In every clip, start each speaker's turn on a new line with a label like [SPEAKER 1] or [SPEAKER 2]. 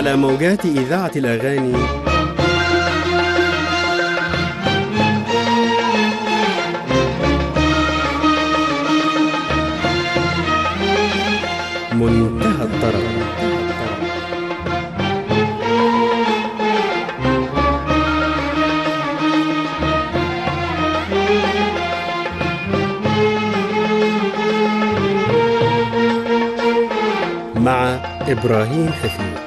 [SPEAKER 1] على موجات إذاعة الأغاني منتهى الطرب مع إبراهيم حفيظ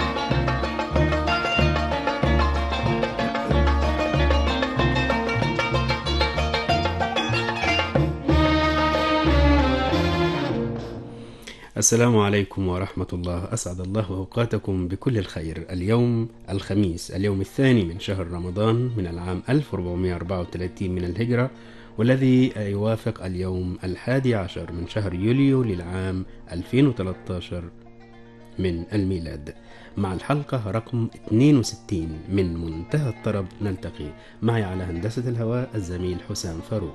[SPEAKER 1] السلام عليكم ورحمة الله أسعد الله أوقاتكم بكل الخير اليوم الخميس اليوم الثاني من شهر رمضان من العام 1434 من الهجرة والذي يوافق اليوم الحادي عشر من شهر يوليو للعام 2013 من الميلاد مع الحلقة رقم 62 من منتهى الطرب نلتقي معي على هندسة الهواء الزميل حسام فاروق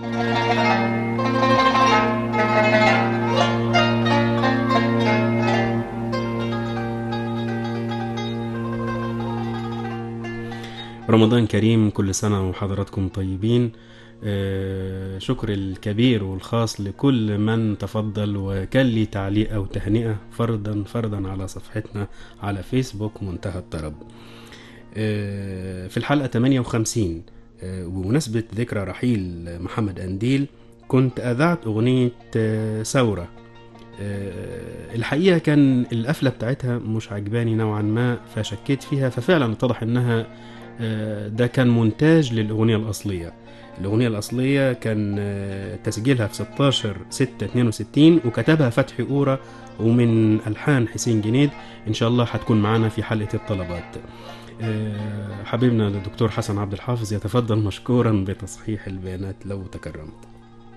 [SPEAKER 1] رمضان كريم كل سنة وحضراتكم طيبين آه، شكر الكبير والخاص لكل من تفضل وكان لي تعليق أو تهنئة فردا فردا على صفحتنا على فيسبوك منتهى الطرب آه، في الحلقة 58 آه، وبمناسبة ذكرى رحيل محمد أنديل كنت أذعت أغنية آه، ثورة آه، الحقيقة كان القفلة بتاعتها مش عجباني نوعا ما فشكيت فيها ففعلا اتضح انها آه، ده كان مونتاج للأغنية الأصلية الأغنية الأصلية كان آه، تسجيلها في 16 6 62 وكتبها فتحي أورا ومن ألحان حسين جنيد إن شاء الله هتكون معانا في حلقة الطلبات آه، حبيبنا الدكتور حسن عبد الحافظ يتفضل مشكورا بتصحيح البيانات لو تكرمت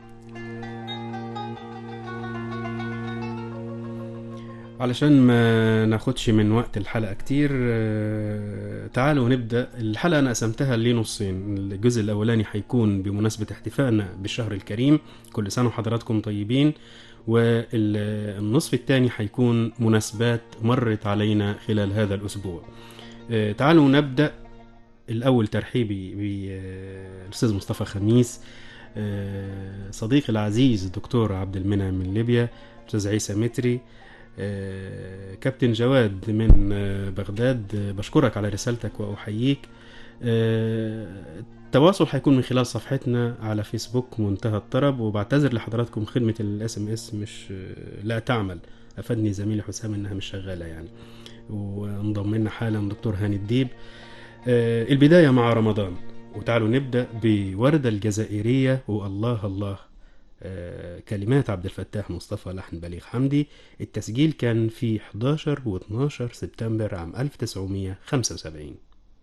[SPEAKER 1] علشان ما ناخدش من وقت الحلقة كتير آه، تعالوا نبدأ الحلقة أنا قسمتها لنصين الجزء الأولاني هيكون بمناسبة احتفائنا بالشهر الكريم كل سنة وحضراتكم طيبين والنصف الثاني هيكون مناسبات مرت علينا خلال هذا الأسبوع آه، تعالوا نبدأ الأول ترحيبي بالأستاذ مصطفى خميس آه، صديقي العزيز الدكتور عبد المنعم من ليبيا أستاذ عيسى متري آه، كابتن جواد من آه، بغداد آه، بشكرك على رسالتك وأحييك آه، التواصل هيكون من خلال صفحتنا على فيسبوك منتهى الطرب وبعتذر لحضراتكم خدمة الاس ام اس مش آه، لا تعمل افادني زميلي حسام انها مش شغالة يعني وانضم لنا حالا دكتور هاني الديب آه، البداية مع رمضان وتعالوا نبدأ بوردة الجزائرية والله الله آه، كلمات عبد الفتاح مصطفى لحن بليغ حمدي التسجيل كان في 11 و 12 سبتمبر عام 1975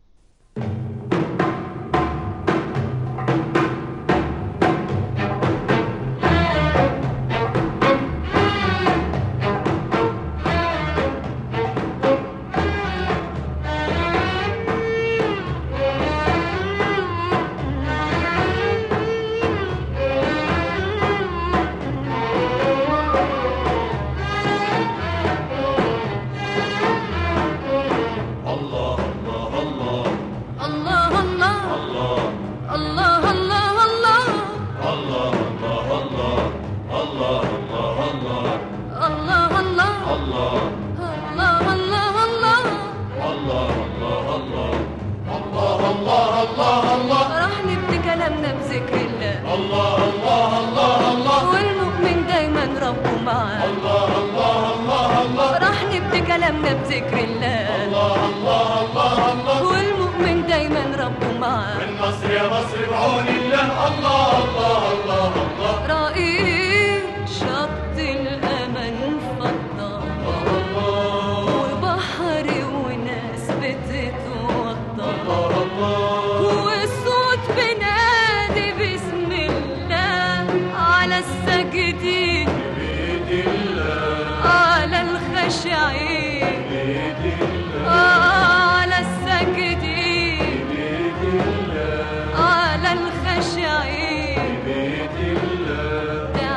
[SPEAKER 2] الله الله الله الله الله الله الله الله الله راح نبدي كلامنا بذكر الله والمؤمن دايما ربه معاه راح نبدي كلامنا بذكر الله والمؤمن دايما ربه معاه
[SPEAKER 3] مصر يا مصر بعون الله الله الله الله الله
[SPEAKER 2] رأيت شط الأمل فضة وبحر وناس بتتوضى والصوت بنادي بسم الله على الساجدين على الخاشعين على الساجدين على الخاشعين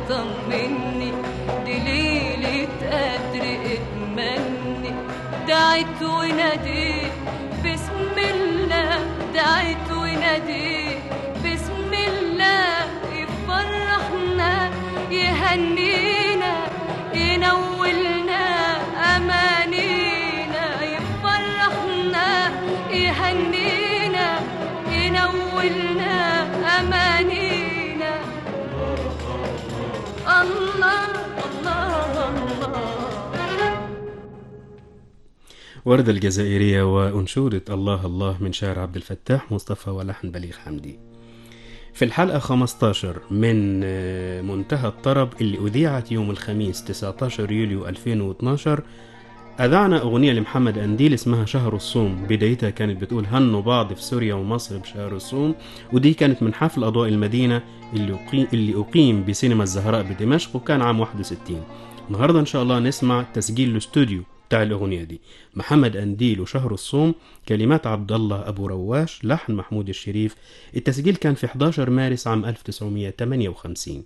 [SPEAKER 2] طمني دي ليلة قدر اتمني دعيت وناديت بسم الله دعيت وناديت بسم الله يفرحنا يهنينا ينولنا أمانينا يفرحنا يهنينا ينولنا أمانينا الله الله الله
[SPEAKER 1] وردة الجزائرية وأنشودة الله الله من شاعر عبد الفتاح مصطفى ولحن بليغ حمدي في الحلقة 15 من آه، منتهى الطرب اللي أذيعت يوم الخميس 19 يوليو 2012 أذعنا أغنية لمحمد أنديل اسمها شهر الصوم بدايتها كانت بتقول هنوا بعض في سوريا ومصر بشهر الصوم ودي كانت من حفل أضواء المدينة اللي أقيم, اللي أقيم بسينما الزهراء بدمشق وكان عام 61 النهاردة إن شاء الله نسمع تسجيل الاستوديو بتاع الأغنية دي محمد أنديل وشهر الصوم كلمات عبد الله أبو رواش لحن محمود الشريف التسجيل كان في 11 مارس عام 1958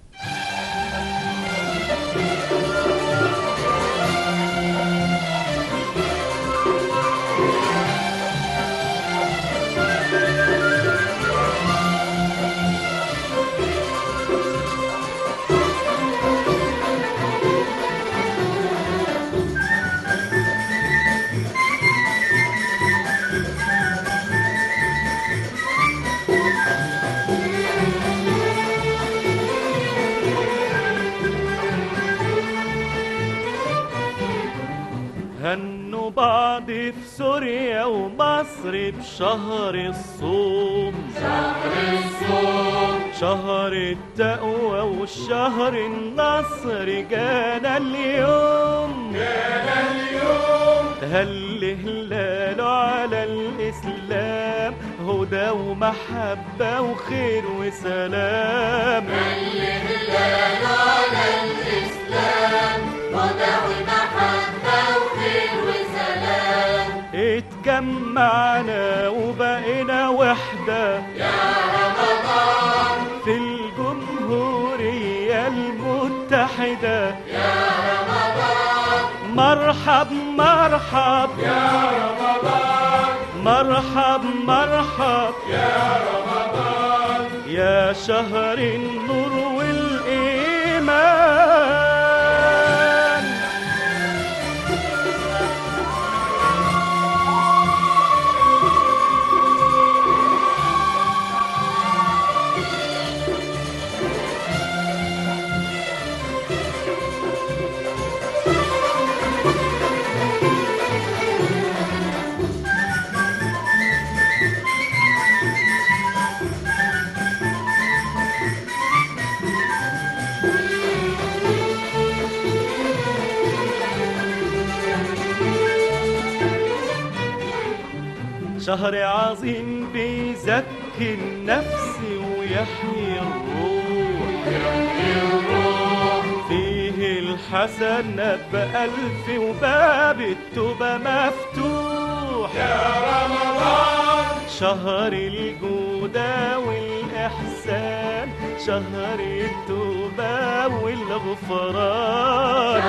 [SPEAKER 4] هنوا بعض في سوريا ومصر بشهر الصوم شهر الصوم شهر التقوى والشهر النصر جانا اليوم جانا اليوم هل هلاله على الإسلام هدى ومحبة وخير وسلام اتجمعنا وبقينا وحدة يا رمضان في الجمهورية المتحدة يا رمضان مرحب مرحب يا رمضان مرحب مرحب يا رمضان يا شهر النور والإيمان شهر عظيم بيزكي النفس ويحيي الروح فيه الحسنة بألف وباب التوبة مفتوح يا رمضان شهر الجودة والإحسان شهر التوبة والغفران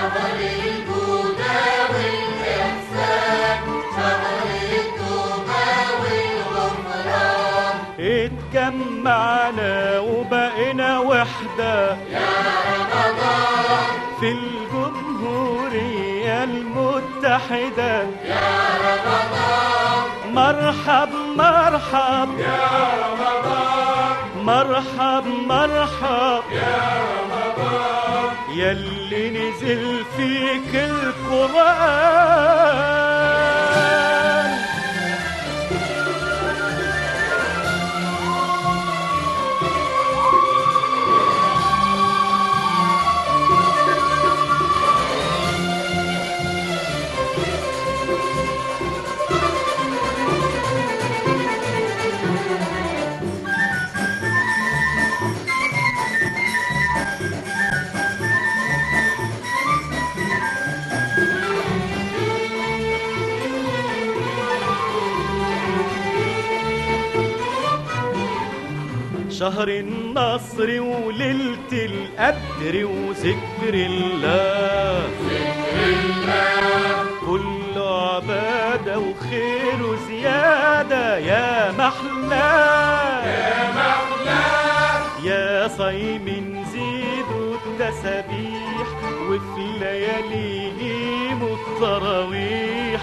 [SPEAKER 4] اتجمعنا وبقينا وحدة يا رمضان في الجمهورية المتحدة يا رمضان مرحب مرحب يا رمضان مرحب مرحب يا رمضان يلي نزل فيك القرآن شهر النصر وليلة القدر وذكر الله كله عبادة وخير وزيادة يا محلاه يا محلاه يا صايمين زيدوا التسابيح وفي ليالي قيموا التراويح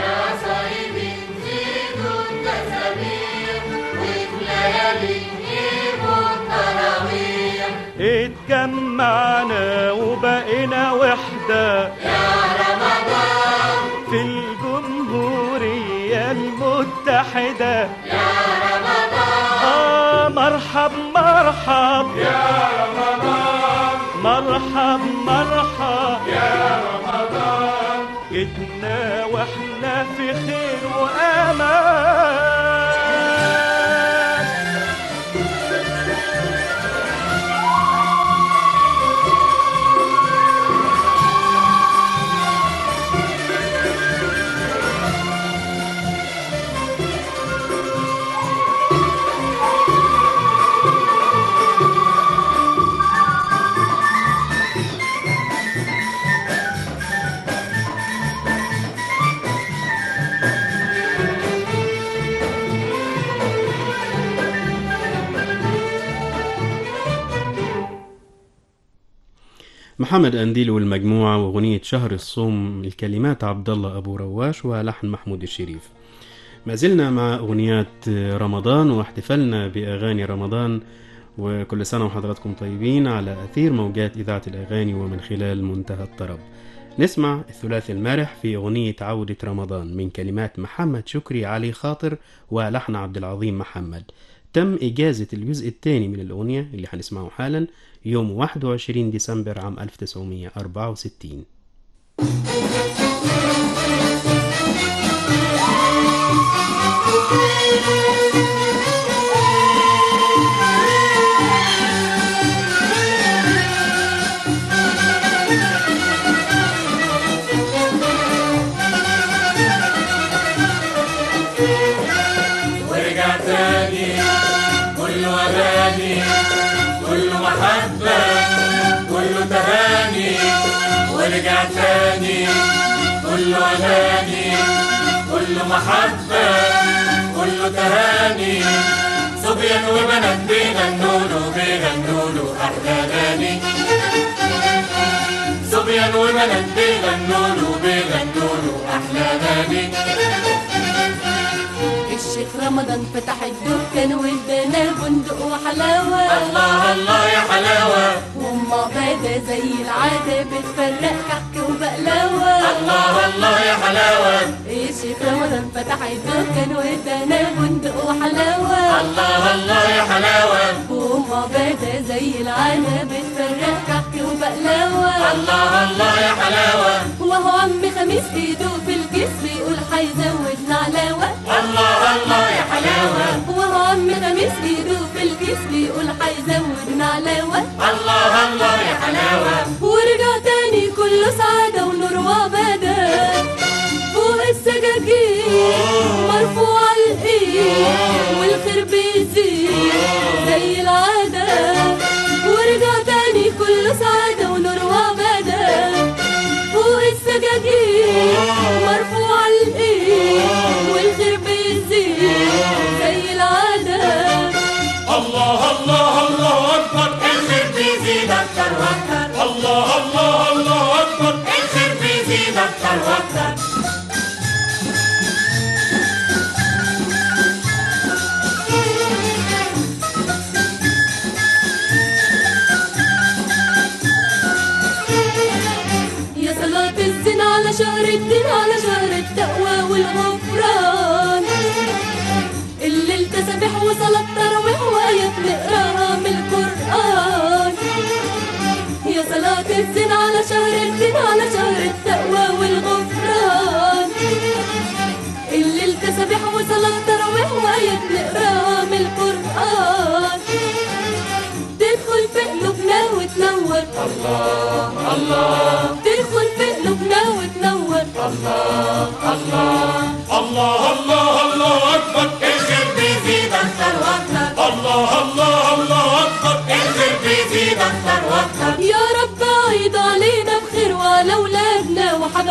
[SPEAKER 4] اتجمعنا وبقينا وحدة يا رمضان في الجمهورية المتحدة يا رمضان آه مرحب مرحب يا رمضان مرحب مرحب يا رمضان جيتنا واحنا في خير وأمان
[SPEAKER 1] محمد أنديل والمجموعة وأغنية شهر الصوم الكلمات عبد الله أبو رواش ولحن محمود الشريف ما زلنا مع أغنيات رمضان واحتفالنا بأغاني رمضان وكل سنة وحضراتكم طيبين على أثير موجات إذاعة الأغاني ومن خلال منتهى الطرب نسمع الثلاثي المارح في أغنية عودة رمضان من كلمات محمد شكري علي خاطر ولحن عبد العظيم محمد تم إجازة الجزء الثاني من الأغنية اللي هنسمعه حالا يوم 21 ديسمبر عام 1964
[SPEAKER 3] ورجع تاني كله أغاني كله محبة كله تهاني ورجع تاني كله أغاني كله محبة كله تهاني صبيان وبنات بيغنوا له بيغنوا له أحلى أغاني صبيان وبنات بيغنوا له بيغنوا له أحلى أغاني
[SPEAKER 2] الشيخ رمضان فتح الدكان وادانا بندق وحلاوة
[SPEAKER 3] الله الله يا حلاوة
[SPEAKER 2] وام عبادة زي العادة بتفرق كحك وبقلاوة
[SPEAKER 3] الله الله يا حلاوة
[SPEAKER 2] الشيخ رمضان فتح الدكان وادانا بندق وحلاوة
[SPEAKER 3] الله الله يا حلاوة
[SPEAKER 2] وام عبادة زي العادة بتفرق كحك وبقلاوة
[SPEAKER 3] الله الله يا حلاوة
[SPEAKER 2] وهو عم خميس ايده في الكيس بيقول هيزودنا علاوة
[SPEAKER 3] الله الله يا حلاوة
[SPEAKER 2] وهو عم خميس ايده في الكيس بيقول هيزودنا علاوة
[SPEAKER 3] الله الله يا حلاوة
[SPEAKER 2] ورجع تاني كله سعادة ونور وعبادة فوق السجاجيد مرفوع الايد والخير بيزيد زي العادة ورجع تاني كله سعادة ونور وعبادة فوق السجاجيد مرفوع الايد والخير بيزيد زي العادة
[SPEAKER 3] الله الله الله أكبر الخير بيزيد أكتر وأكتر الله الله الله أكبر الخير بيزيد أكتر وأكتر
[SPEAKER 2] يا صلاة الزين على شهر الدين على شهر التقوى والغفران الليل تسبح وصلاة تراويح وآيات نقراها من القرآن يا صلاة الزين على شهر الدين على شهر التقوى والغفران الليل تسبح وصلاة تراويح وآيات نقراها من القرآن تدخل في قلوبنا وتنور الله الله تدخل في قلوبنا وتنور
[SPEAKER 3] الله الله الله أكبر الخير بيزيد أكتر وأكتر الله الله الله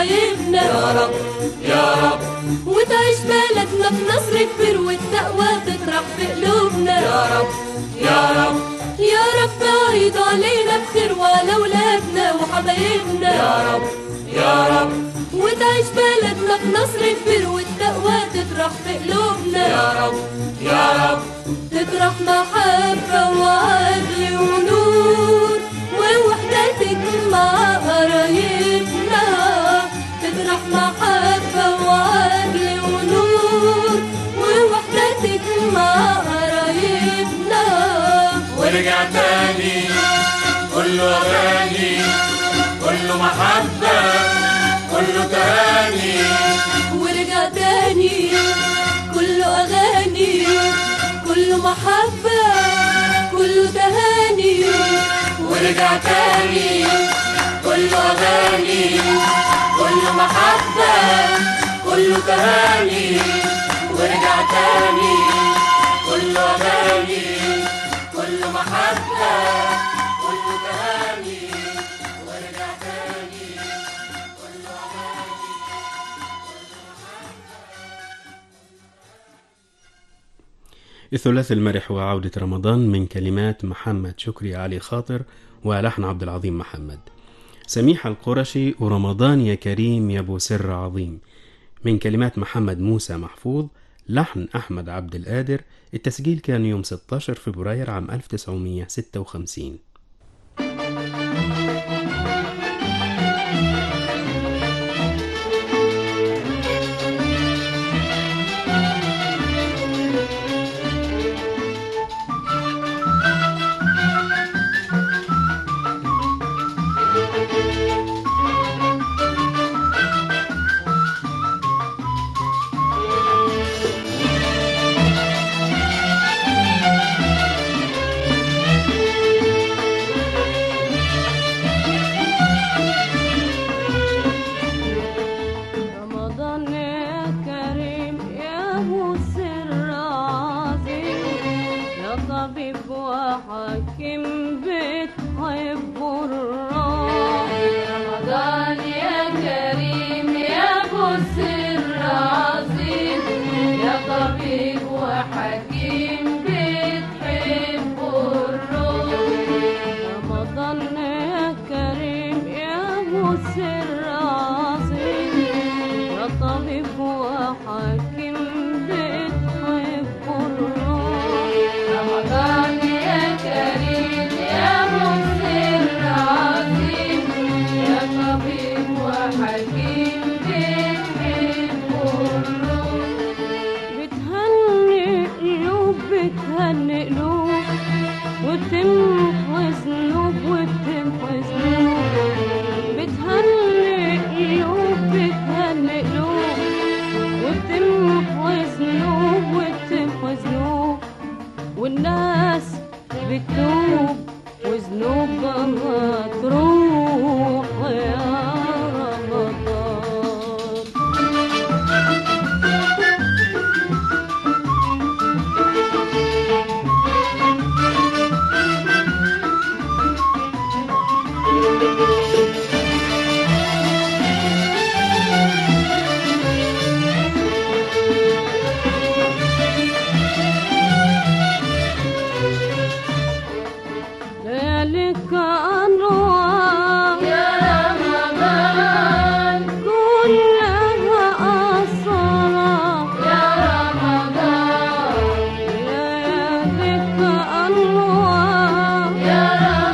[SPEAKER 2] وحبايبنا يا رب يا رب وتعيش بلدنا بنصر كبير والتقوى تطرح في قلوبنا يا رب يا رب يا رب عيد علينا بخير وعلى ولادنا وحبايبنا يا رب يا رب وتعيش بلدنا بنصر كبير والتقوى تطرح في قلوبنا يا رب يا رب تطرح محبة وعدل ونور ووحدتك مع قرايبنا تطرح محبة وعدل ونور ووحدتك مع قرايبنا
[SPEAKER 3] ورجع تاني كله أغاني كله محبة كله تهاني
[SPEAKER 2] ورجع تاني كله أغاني كله محبة كله تهاني
[SPEAKER 3] ورجع تاني كله أغاني كله محبة كله تهاني ورجع تاني كله أغاني كله محبة كله تهاني ورجع تاني كله أغاني
[SPEAKER 1] الثلاث المرح وعودة رمضان من كلمات محمد شكري علي خاطر ولحن عبد العظيم محمد سميح القرشي ورمضان يا كريم يا ابو سر عظيم من كلمات محمد موسى محفوظ لحن أحمد عبد القادر التسجيل كان يوم 16 فبراير عام 1956
[SPEAKER 5] رمضان يا كريم يا ابو سر عظيم يا طبيب وحكيم بتحب الراح
[SPEAKER 2] رمضان يا كريم يا ابو سر عظيم يا طبيب وحكيم بتحب الروح
[SPEAKER 5] رمضان يا كريم يا ابو سر عظيم يا طبيب وحكيم بتحب الروح
[SPEAKER 2] رمضان يا كريم يا مسر عظيم يا طبيب وحكيم بتحب الروح
[SPEAKER 5] بتهني قلوب بتهني قلوب وتمحي ذنوب وتمحي ذنوب بتهني قلوب بتهني قلوب وتمحي ذنوب وتمحي ذنوب والناس بتتوب وذنوبها تروح يا رمضان ليالك أنوار
[SPEAKER 2] يا رمضان
[SPEAKER 5] كلها أسرار
[SPEAKER 2] يا رمضان
[SPEAKER 5] ليالك أنوار
[SPEAKER 2] يا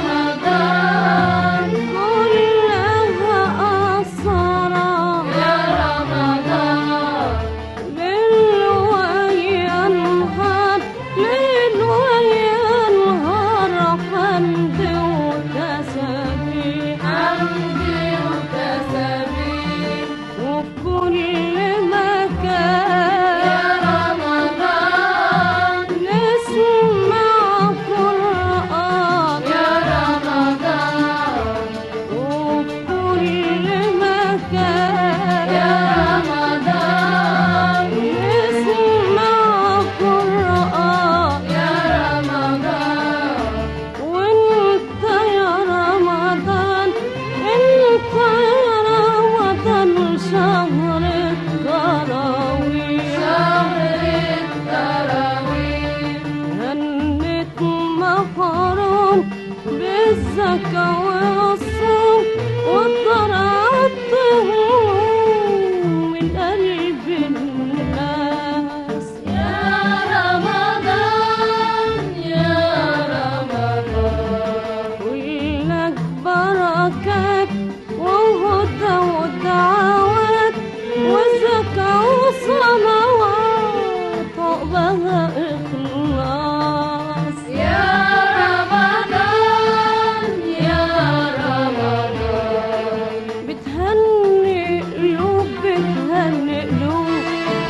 [SPEAKER 2] رمضان
[SPEAKER 5] كلها أسرار
[SPEAKER 2] يا رمضان
[SPEAKER 5] ليل ويا نهار ليل ويا نهار حمد رمضان بالزكاة والصوم وطرعت هموم من قلب الناس
[SPEAKER 2] يا رمضان يا رمضان
[SPEAKER 5] كلك بركات وهدى ودعوات وزكاة وصلوات عقبها إخلاص
[SPEAKER 2] يا رمضان يا رمضان
[SPEAKER 5] بتهني قلوب بتهني قلوب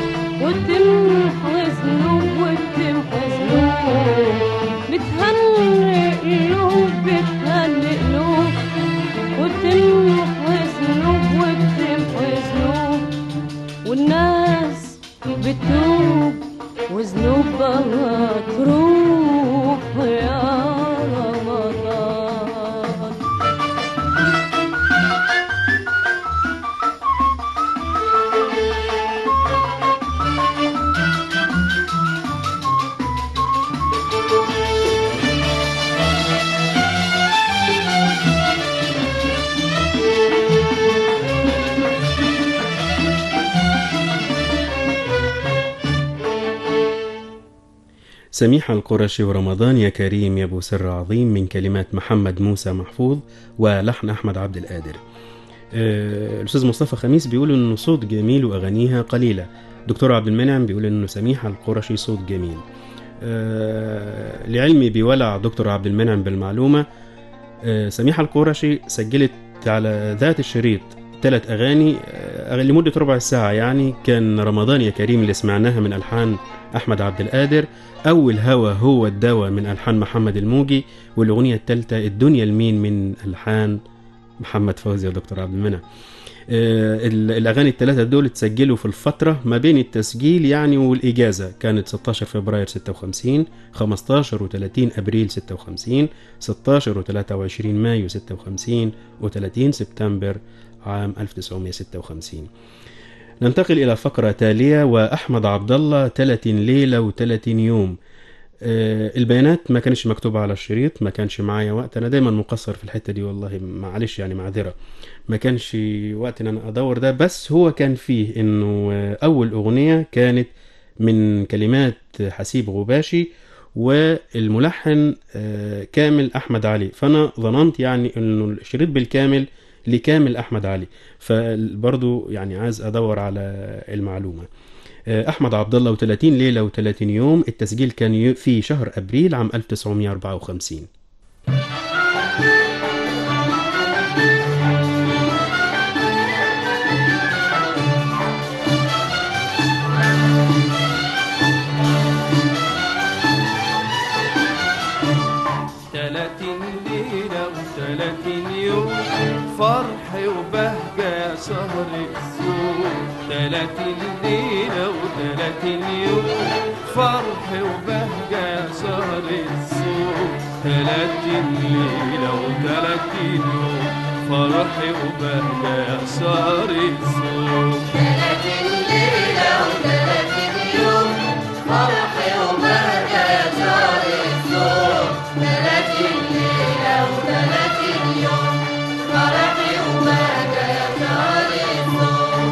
[SPEAKER 5] وتمحي ذنوب وتمحي ذنوب بتهني قلوب بتهني قلوب وتمحي ذنوب وتمحي ذنوب والناس بتوب وذنوبها تروح يا رمضان
[SPEAKER 1] سميحة القرشي ورمضان يا كريم يا ابو سر عظيم من كلمات محمد موسى محفوظ ولحن احمد عبد القادر آه، الاستاذ مصطفى خميس بيقول انه صوت جميل واغانيها قليله دكتور عبد المنعم بيقول انه سميحة القرشي صوت جميل آه، لعلمي بولع دكتور عبد المنعم بالمعلومه آه، سميحة القرشي سجلت على ذات الشريط ثلاث اغاني آه، لمده ربع ساعه يعني كان رمضان يا كريم اللي سمعناها من الحان احمد عبد القادر اول هوى هو الدواء من الحان محمد الموجي والاغنيه الثالثه الدنيا المين من الحان محمد فوزي ودكتور عبد المنعم آه، ال- الاغاني الثلاثه دول اتسجلوا في الفتره ما بين التسجيل يعني والاجازه كانت 16 فبراير 56 15 و30 ابريل 56 16 و23 مايو 56 و30 سبتمبر عام 1956 ننتقل إلى فقرة تالية وأحمد عبد الله 30 ليلة و30 يوم آه، البيانات ما كانش مكتوبة على الشريط ما كانش معايا وقت أنا دايما مقصر في الحتة دي والله معلش يعني معذرة ما كانش وقت إن أنا أدور ده بس هو كان فيه إنه آه، أول أغنية كانت من كلمات حسيب غباشي والملحن آه، كامل أحمد علي فأنا ظننت يعني إنه الشريط بالكامل لكامل أحمد علي فبرضو يعني عايز ادور على المعلومه آه، احمد عبد الله و30 ليله و30 يوم التسجيل كان ي- في شهر ابريل عام 1954
[SPEAKER 4] تلاتين ليلة وتلاتين يوم فرح وبهجة يا شهر السوق تلاتين ليلة وتلاتين يوم فرح وبهجة يا شهر السوق تلاتين ليلة وتلاتين يوم فرح وبهجة يا شهر السوق
[SPEAKER 2] ثلاثين ليلة وثلاثين يوم فرح وبهجة يا شهر الصوم ثلاثين ليلة وثلاثين يوم فرح وبهجة يا شهر الصوم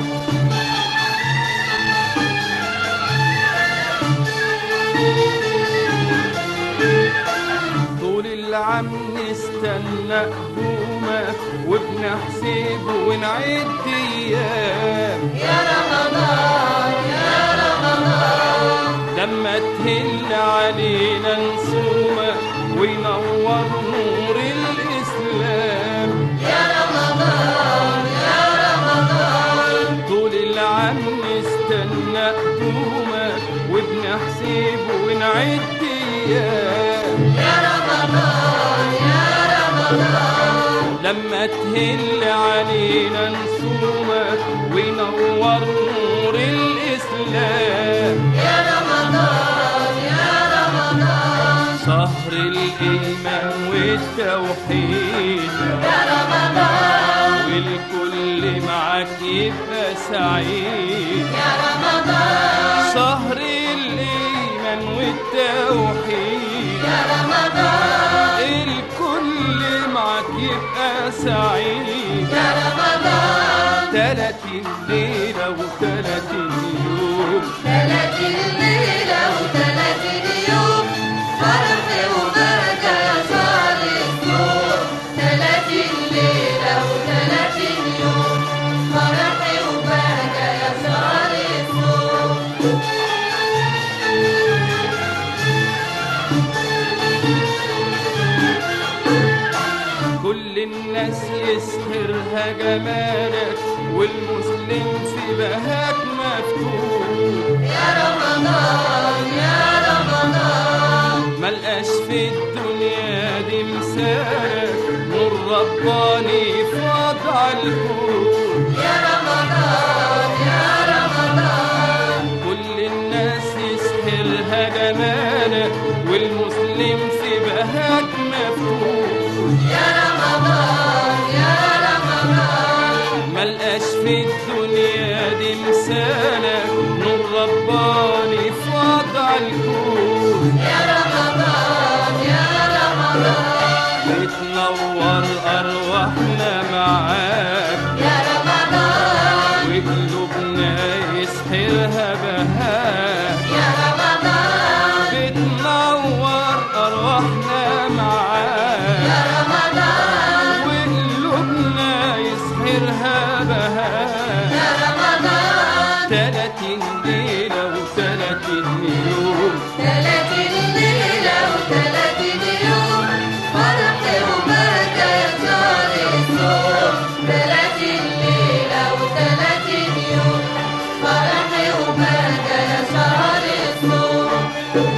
[SPEAKER 4] طول العام نستنى قدومه وبنحسب ونعد ايام
[SPEAKER 2] يا رمضان يا رمضان
[SPEAKER 4] لما تهل علينا نصومه وينور نور الاسلام
[SPEAKER 2] يا رمضان يا رمضان
[SPEAKER 4] طول العام نستنى قدومه وبنحسب ونعد ايام
[SPEAKER 2] يا رمضان يا رمضان
[SPEAKER 4] لما تهل علينا نصومك وينور نور الإسلام
[SPEAKER 2] يا رمضان يا رمضان
[SPEAKER 4] شهر الإيمان والتوحيد
[SPEAKER 2] يا رمضان
[SPEAKER 4] والكل معاك يبقى سعيد
[SPEAKER 2] يا رمضان
[SPEAKER 4] شهر الإيمان والتوحيد
[SPEAKER 2] يا رمضان
[SPEAKER 4] الكل يبقى سعيد
[SPEAKER 3] يا رمضان
[SPEAKER 4] تلاتين ليلة وتلاتين يوم
[SPEAKER 3] ثلاثين ليلة وثلاثين يوم فرح وبركة يا شهر الصوم ثلاثين ليلة وثلاثين يوم فرح وبركة يا شهر الصوم
[SPEAKER 4] كل الناس يسهرها جمالك والمسلم في بهاك مفتون
[SPEAKER 3] يا رمضان يا رمضان
[SPEAKER 4] ملقاش في الدنيا دي مثالك نور رباني فاض على الكون
[SPEAKER 3] يا رمضان يا رمضان
[SPEAKER 4] كل الناس يسهرها جمالك والمسلم في بهاك مفتون
[SPEAKER 3] يا رمضان يا رمضان
[SPEAKER 4] ملقاش في الدنيا دي مثالك نور رباني فاض على الكون
[SPEAKER 3] يا رمضان يا رمضان
[SPEAKER 4] بتنور أرواحنا معاك
[SPEAKER 3] يا رمضان
[SPEAKER 4] وقلوبنا يسحرها بهاك
[SPEAKER 3] يا رمضان
[SPEAKER 4] بتنور أرواحنا معاك
[SPEAKER 3] يا رمضان
[SPEAKER 4] وقلوبنا يسحرها بهاك
[SPEAKER 3] يا رمضان
[SPEAKER 4] تلاتين ليلة وتلاتين يوم
[SPEAKER 3] ثلاثين ليلة وثلاثين يوم فرح وبركة يا شهر الصوم ثلاثين ليلة وثلاثين يوم فرح وبركة يا شهر الصوم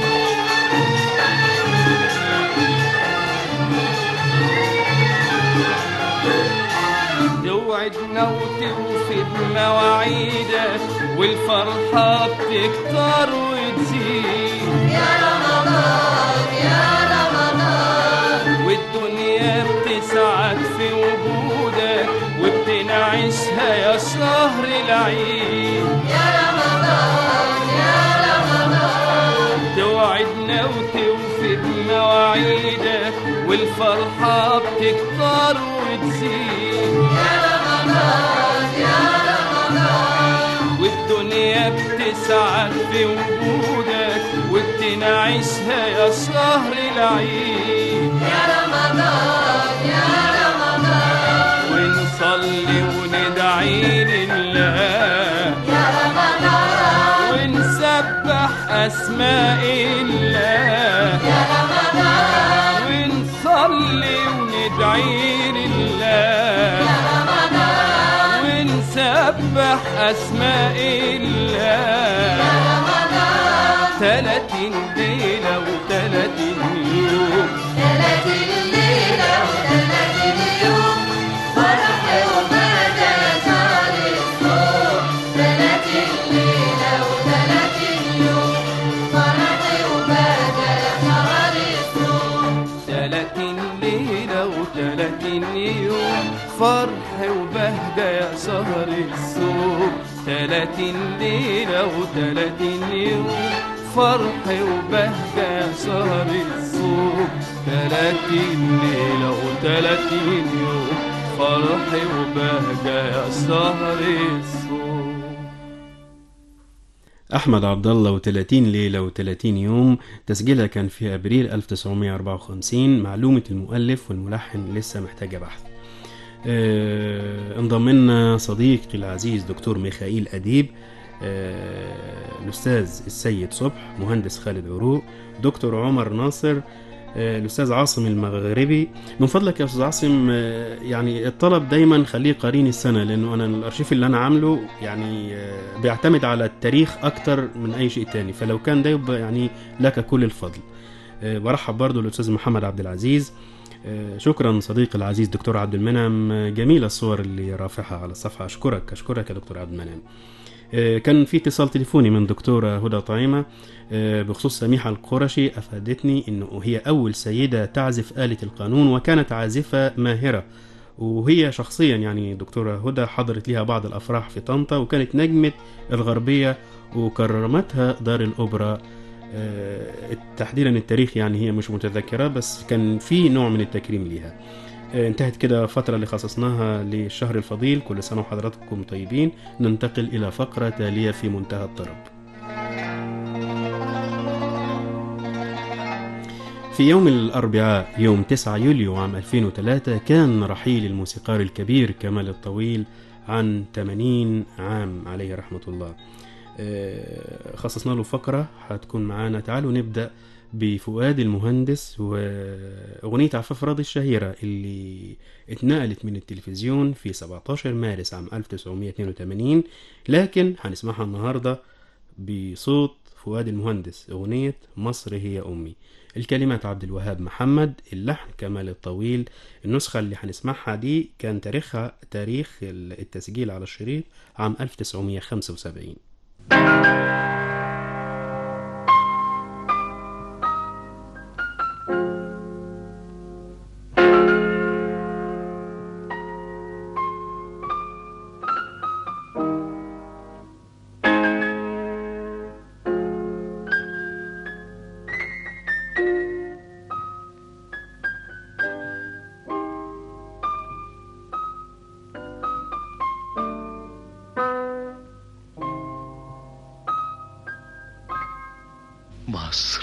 [SPEAKER 4] توعدنا وتوفي بمواعيدك والفرحة بتكتر وتزيد
[SPEAKER 3] يا رمضان يا رمضان
[SPEAKER 4] والدنيا بتسعد في وجودك وبتنعشها يا شهر العيد
[SPEAKER 3] يا رمضان يا رمضان
[SPEAKER 4] توعدنا وتوفي بمواعيدك والفرحة بتكتر وتزيد
[SPEAKER 3] يا رمضان يا رمضان
[SPEAKER 4] والدنيا بتسعد في وجودك وبتنعشها يا شهر العيد
[SPEAKER 3] يا رمضان يا رمضان
[SPEAKER 4] ونصلي وندعي لله
[SPEAKER 3] يا رمضان
[SPEAKER 4] ونسبح أسماء الله
[SPEAKER 3] يا رمضان
[SPEAKER 4] ونصلي وندعي لله
[SPEAKER 3] يا رمضان
[SPEAKER 4] ونسبح أسماء
[SPEAKER 3] يا
[SPEAKER 4] الله
[SPEAKER 3] رمضان
[SPEAKER 4] تلاتين ليلة وتلاتين يوم
[SPEAKER 3] ثلاثين ليلة وثلاثين يوم فرح وبركة يا شهر الصوم ثلاثين ليلة وثلاثين يوم فرح وبركة يا شهر الصوم
[SPEAKER 4] تلاتين ليلة وتلاتين يوم فرح وبهجة يا شهر الصوم تلاتين ليلة وتلاتين يوم فرح وبهجة يا شهر الصوم تلاتين ليلة وتلاتين يوم فرح وبهجة يا شهر الصوم
[SPEAKER 1] أحمد عبد الله و30 ليلة و30 يوم تسجيلها كان في أبريل 1954 معلومة المؤلف والملحن لسه محتاجة بحث آه، انضم لنا صديقي العزيز دكتور ميخائيل أديب آه، الأستاذ السيد صبح مهندس خالد عروق دكتور عمر ناصر آه، الأستاذ عاصم المغربي من فضلك يا أستاذ عاصم آه، يعني الطلب دايما خليه قرين السنة لأنه أنا الأرشيف اللي أنا عامله يعني آه، بيعتمد على التاريخ أكتر من أي شيء تاني فلو كان ده يبقى يعني لك كل الفضل آه، برحب برضو الأستاذ محمد عبد العزيز آه، شكرا صديقي العزيز دكتور عبد المنعم آه، جميلة الصور اللي رافعها على الصفحة أشكرك أشكرك يا دكتور عبد المنعم آه، كان في اتصال تليفوني من دكتورة هدى طعيمة آه، بخصوص سميحة القرشي أفادتني أنه هي أول سيدة تعزف آلة القانون وكانت عازفة ماهرة وهي شخصيا يعني دكتورة هدى حضرت لها بعض الأفراح في طنطا وكانت نجمة الغربية وكرمتها دار الأوبرا آه، تحديدا التاريخ يعني هي مش متذكرة بس كان في نوع من التكريم ليها آه، انتهت كده فترة اللي خصصناها للشهر الفضيل كل سنة وحضراتكم طيبين ننتقل إلى فقرة تالية في منتهى الطرب في يوم الأربعاء يوم 9 يوليو عام 2003 كان رحيل الموسيقار الكبير كمال الطويل عن 80 عام عليه رحمة الله آه، خصصنا له فقرة هتكون معانا تعالوا نبدأ بفؤاد المهندس وأغنية عفاف راضي الشهيرة اللي اتنقلت من التلفزيون في 17 مارس عام 1982 لكن هنسمعها النهاردة بصوت فؤاد المهندس أغنية مصر هي أمي الكلمات عبد الوهاب محمد اللحن كمال الطويل النسخة اللي هنسمعها دي كان تاريخها تاريخ التسجيل على الشريط عام 1975
[SPEAKER 6] مصر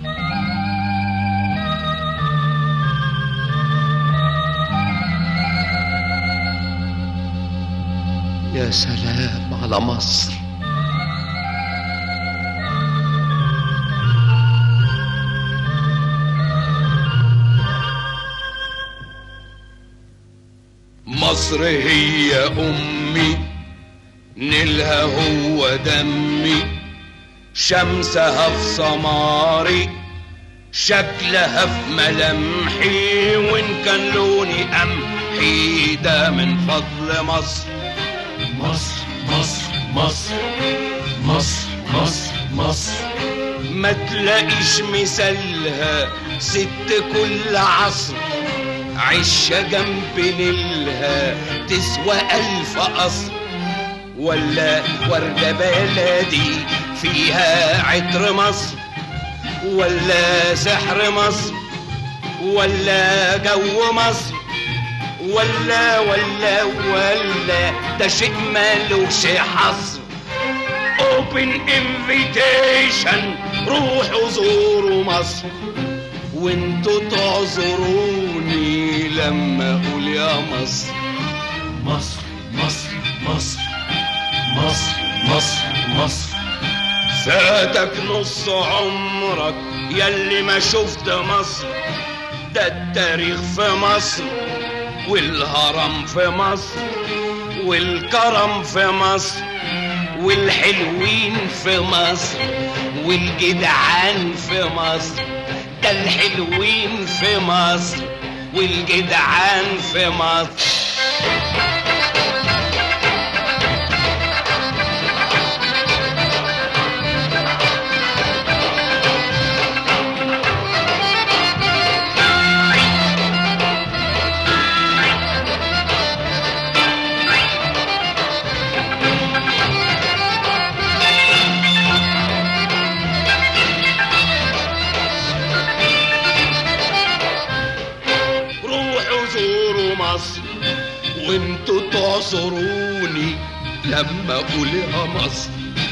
[SPEAKER 6] يا سلام على مصر مصر هي أمي نيلها هو دمي شمسها في سماري شكلها في ملامحي وان كان لوني قمحي ده من فضل مصر
[SPEAKER 3] مصر مصر مصر مصر مصر مصر
[SPEAKER 6] ما تلاقيش مثالها ست كل عصر عشة جنب نيلها تسوى ألف قصر ولا وردة بلدي فيها عطر مصر ولا سحر مصر ولا جو مصر ولا ولا ولا ده شيء ملوش حصر اوبن انفيتيشن روحوا زوروا مصر وانتوا تعذروني لما اقول يا مصر
[SPEAKER 3] مصر مصر مصر مصر مصر مصر
[SPEAKER 6] فاتك نص عمرك ياللي ما شفت مصر ده التاريخ في مصر والهرم في مصر والكرم في مصر والحلوين في مصر والجدعان في مصر ده الحلوين في مصر والجدعان في مصر روحوا زوروا مصر وانتوا تعصروني لما اقول يا مصر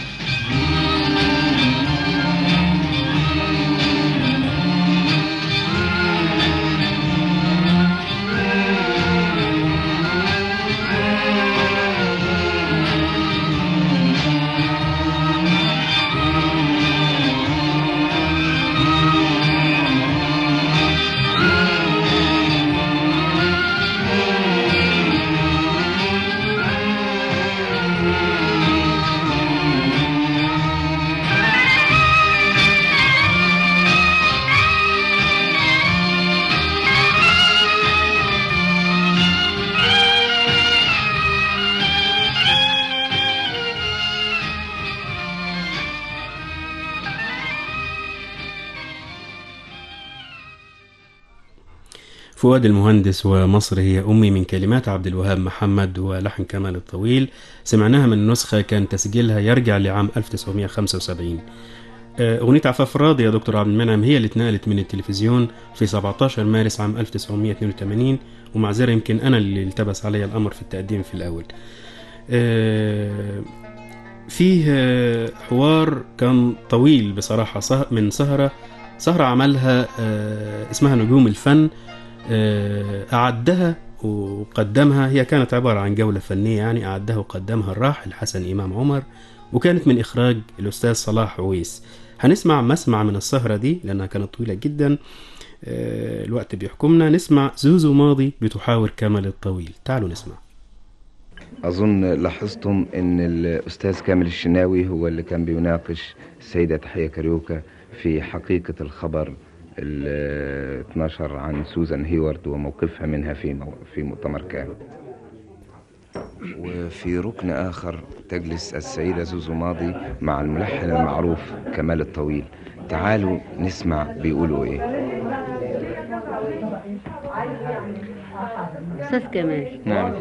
[SPEAKER 1] فؤاد المهندس ومصر هي أمي من كلمات عبد الوهاب محمد ولحن كمال الطويل سمعناها من نسخة كان تسجيلها يرجع لعام 1975 آه، أغنية عفاف راضي يا دكتور عبد المنعم هي اللي اتنقلت من التلفزيون في 17 مارس عام 1982 ومعذرة يمكن أنا اللي التبس علي الأمر في التقديم في الأول آه، فيه آه، حوار كان طويل بصراحة سه- من سهرة سهرة عملها آه، اسمها نجوم الفن آه، أعدها وقدمها هي كانت عبارة عن جولة فنية يعني أعدها وقدمها الراحل حسن إمام عمر وكانت من إخراج الأستاذ صلاح عويس هنسمع مسمع من السهرة دي لأنها كانت طويلة جدا آه، الوقت بيحكمنا نسمع زوزو ماضي بتحاور كمال الطويل تعالوا نسمع
[SPEAKER 7] أظن لاحظتم إن الأستاذ كامل الشناوي هو اللي كان بيناقش السيدة تحية كاريوكا في حقيقة الخبر ال 12 عن سوزان هيوارد وموقفها منها في مو- في مؤتمر كان وفي ركن آخر تجلس السيدة زوزو ماضي مع الملحن المعروف كمال الطويل تعالوا نسمع بيقولوا إيه
[SPEAKER 8] أستاذ كمال
[SPEAKER 9] نعم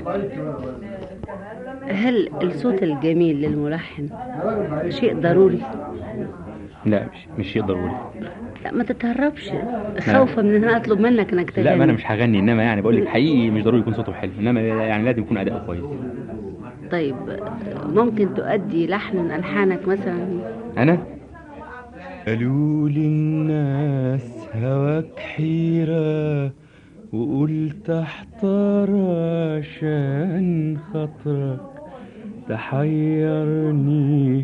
[SPEAKER 8] هل الصوت الجميل للملحن شيء ضروري؟
[SPEAKER 9] لا مش مش شيء ضروري
[SPEAKER 8] لا ما تتهربش خوفا من ان انا اطلب منك انك تغني
[SPEAKER 9] لا ما انا مش هغني انما يعني بقول لك حقيقي مش ضروري يكون صوته حلو انما يعني لازم يكون اداؤه كويس
[SPEAKER 8] طيب ممكن تؤدي لحن من الحانك مثلا
[SPEAKER 9] انا
[SPEAKER 4] قالوا لي الناس هواك حيرة وقلت احتار عشان خاطرك تحيرني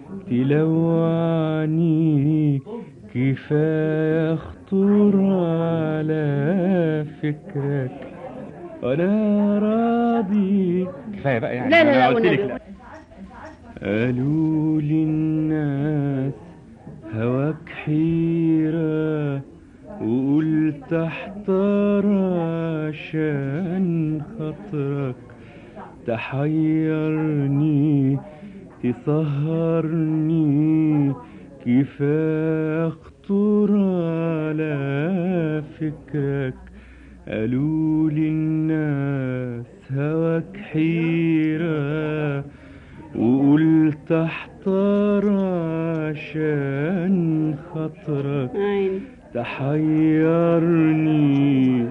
[SPEAKER 4] تلوعني كفاية خطور على فكرك وانا راضي
[SPEAKER 9] كفايه بقى يعني
[SPEAKER 8] لا لا لا
[SPEAKER 9] أنا قلت لك
[SPEAKER 8] والنبي.
[SPEAKER 4] قالوا لي الناس هواك حيرة وقلت احتار عشان خاطرك تحيرني تسهرني كفاية خطور على فكرك قالوا لي الناس هواك حيرة وقلت احتار عشان خاطرك
[SPEAKER 8] عين
[SPEAKER 4] تحيرني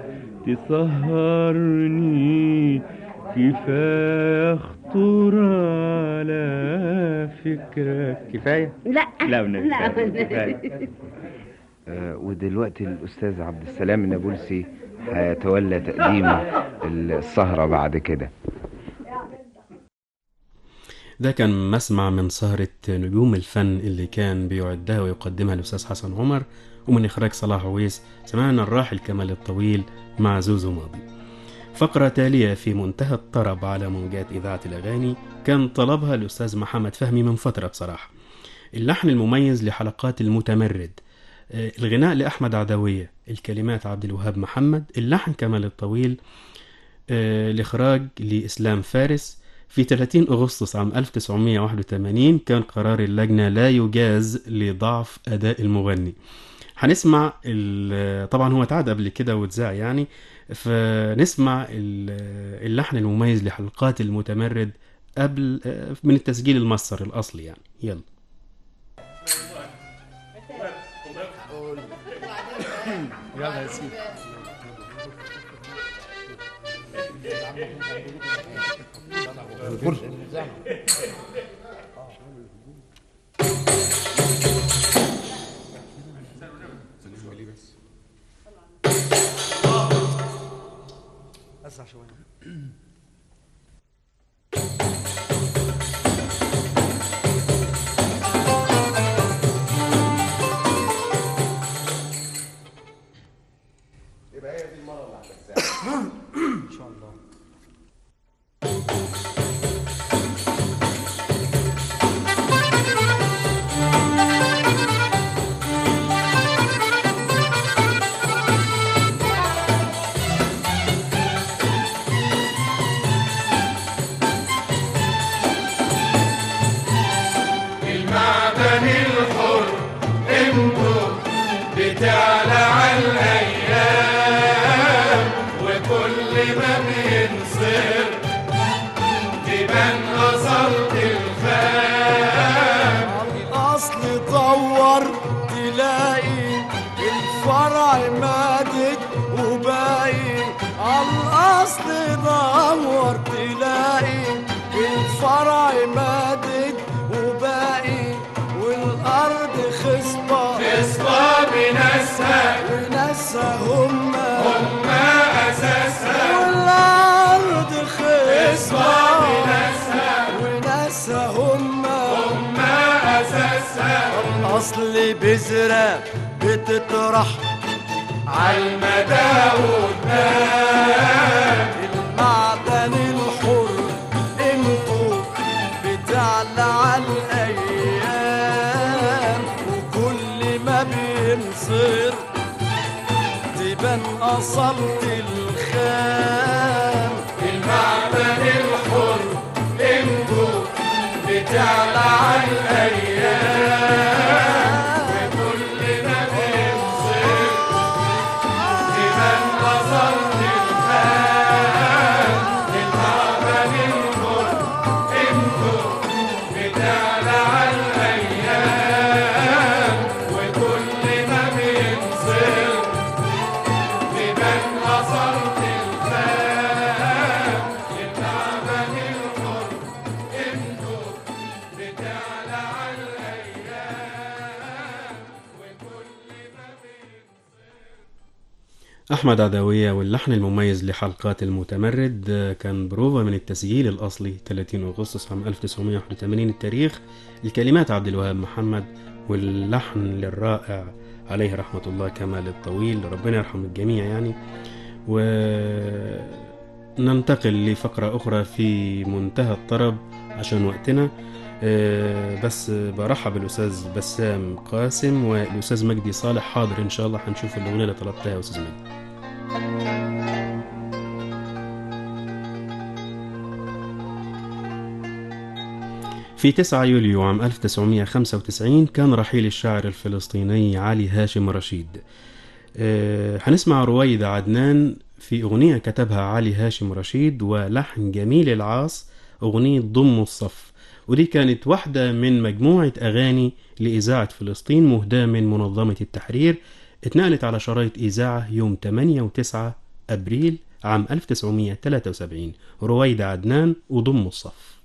[SPEAKER 4] تسهرني كفاية خطور على فكرك
[SPEAKER 9] كفايه
[SPEAKER 8] لا
[SPEAKER 9] لا والنبي
[SPEAKER 8] لا
[SPEAKER 9] كفاية.
[SPEAKER 8] والنبي.
[SPEAKER 9] كفاية.
[SPEAKER 7] آه، ودلوقتي الأستاذ عبد السلام النابلسي هيتولى تقديم السهرة بعد كده
[SPEAKER 1] ده كان مسمع من سهرة نجوم الفن اللي كان بيعدها ويقدمها الأستاذ حسن عمر ومن إخراج صلاح عويس سمعنا الراحل كمال الطويل مع زوزو ماضي فقرة تالية في منتهى الطرب على موجات إذاعة الأغاني كان طلبها الأستاذ محمد فهمي من فترة بصراحة اللحن المميز لحلقات المتمرد آه، الغناء لأحمد عدوية الكلمات عبد الوهاب محمد اللحن كمال الطويل آه، الإخراج لإسلام فارس في 30 أغسطس عام 1981 كان قرار اللجنة لا يجاز لضعف أداء المغني هنسمع ال- طبعا هو اتعاد قبل كده واتذاع يعني فنسمع ال- اللحن المميز لحلقات المتمرد قبل آه، من التسجيل المصر الأصلي يعني يلا
[SPEAKER 3] المعدن الحر قيمته بتعلى على الايام وكل ما بينصر تبان اصلت الخام
[SPEAKER 10] الاصل طور الأصل دور تلاقي الفرع مادد وباقي والأرض خصبة
[SPEAKER 3] خصبة بناسها
[SPEAKER 10] وناسها هم
[SPEAKER 3] هم أساسها
[SPEAKER 10] والأرض خصبة
[SPEAKER 3] خصبة بناسها
[SPEAKER 10] وناسها هم
[SPEAKER 3] هم أساسها
[SPEAKER 10] الأصل بذرة بتطرح
[SPEAKER 3] عالمدى قدام
[SPEAKER 10] المعدن الحر قيمته بتعلى على الأيام وكل ما بينصر تبان أصلت الخام
[SPEAKER 3] المعدن الحر قيمته بتعلى على الأيام وكل ما بينصر تبان وصلت الخام المعدن الحر قيمته بتعلى على الأيام وكل ما بينصر تبان وصلت الخام المعدن الحر قيمته بتعلى على الأيام وكل ما
[SPEAKER 1] أحمد عدوية واللحن المميز لحلقات المتمرد آه، كان بروفا من التسجيل الأصلي 30 أغسطس عام 1981 التاريخ الكلمات عبد الوهاب محمد واللحن للرائع عليه رحمة الله كمال الطويل ربنا يرحم الجميع يعني وننتقل لفقرة أخرى في منتهى الطرب عشان وقتنا آه، بس برحب بالأستاذ بسام قاسم والأستاذ مجدي صالح حاضر إن شاء الله هنشوف الأغنية اللي طلبتها يا أستاذ مجدي في 9 يوليو عام 1995 كان رحيل الشاعر الفلسطيني علي هاشم رشيد آه، هنسمع رويدة عدنان في أغنية كتبها علي هاشم رشيد ولحن جميل العاص أغنية ضم الصف ودي كانت واحدة من مجموعة أغاني لإذاعة فلسطين مهداة من منظمة التحرير اتنقلت على شرايط إذاعة يوم 8 و 9 أبريل عام 1973 رويدة عدنان وضم الصف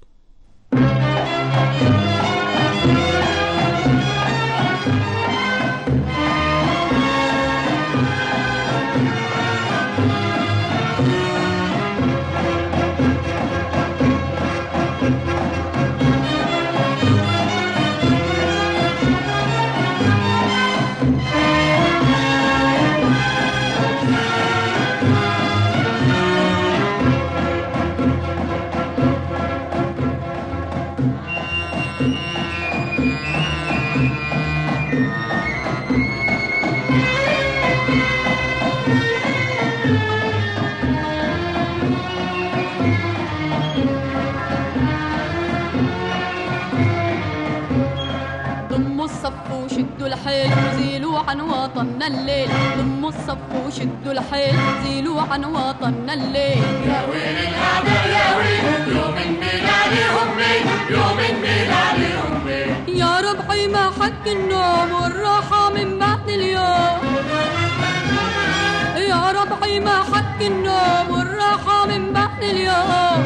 [SPEAKER 2] ضموا الصف وشدوا الحيل وزيلوا عن وطننا الليل ضموا الصف وشدوا الحيل زيلوا عن وطننا الليل
[SPEAKER 3] يا ويل الأعداء يا ويل يوم الميلاد أمي يوم الميلاد أمي
[SPEAKER 2] يا ربعي ما حق النوم والراحة من بعد اليوم يا ربعي ما حق النوم والراحة من بعد اليوم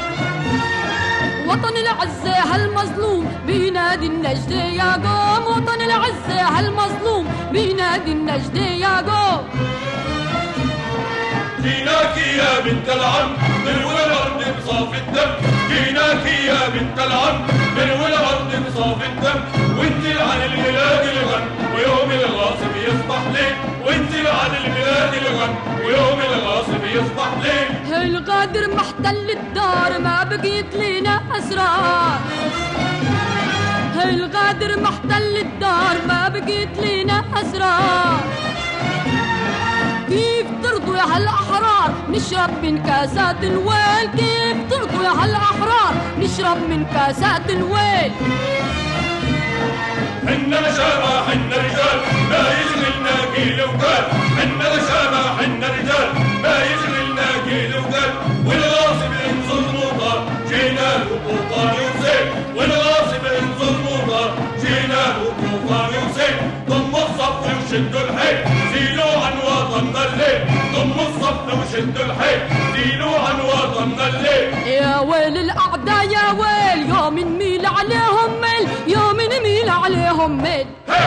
[SPEAKER 2] وطن العزة هالمظلوم بينادي النجد يا قوم وطن العزة هالمظلوم بينادي النجد يا قوم
[SPEAKER 3] جيناك يا بنت العم من والارض بصاف الدم جيناك يا بنت العم من والارض بصاف الدم وانت عن البلاد الغن ويوم الغاصب يصبح ليل وانت عن البلاد الغن ويوم الغاصب يصبح ليل
[SPEAKER 2] الغادر محتل الدار ما بقيت لنا اسرار الغادر محتل الدار ما بقيت لنا اسرار كيف ترضوا يا هالاحرار نشرب من كاسات الويل كيف ترضوا يا هالاحرار نشرب من كاسات الويل
[SPEAKER 3] حنا شباب حنا رجال ما يشغلنا قيل وقال حنا شباب حنا رجال ما يشغلنا قيل وقال والغاصب ان ظلموا طار جينا له طوفان وزين والغاصب ان ظلموا طار جينا له طوفان وزين ضم الصف وشدوا الحيل زيلوا عن وطننا الليل ضم الصف وشدوا شدوا الحيل زيلوا عن وطننا الليل
[SPEAKER 2] يا ويل الأعداء يا ويل يوم نميل عليهم ميل يوم نميل عليهم ميل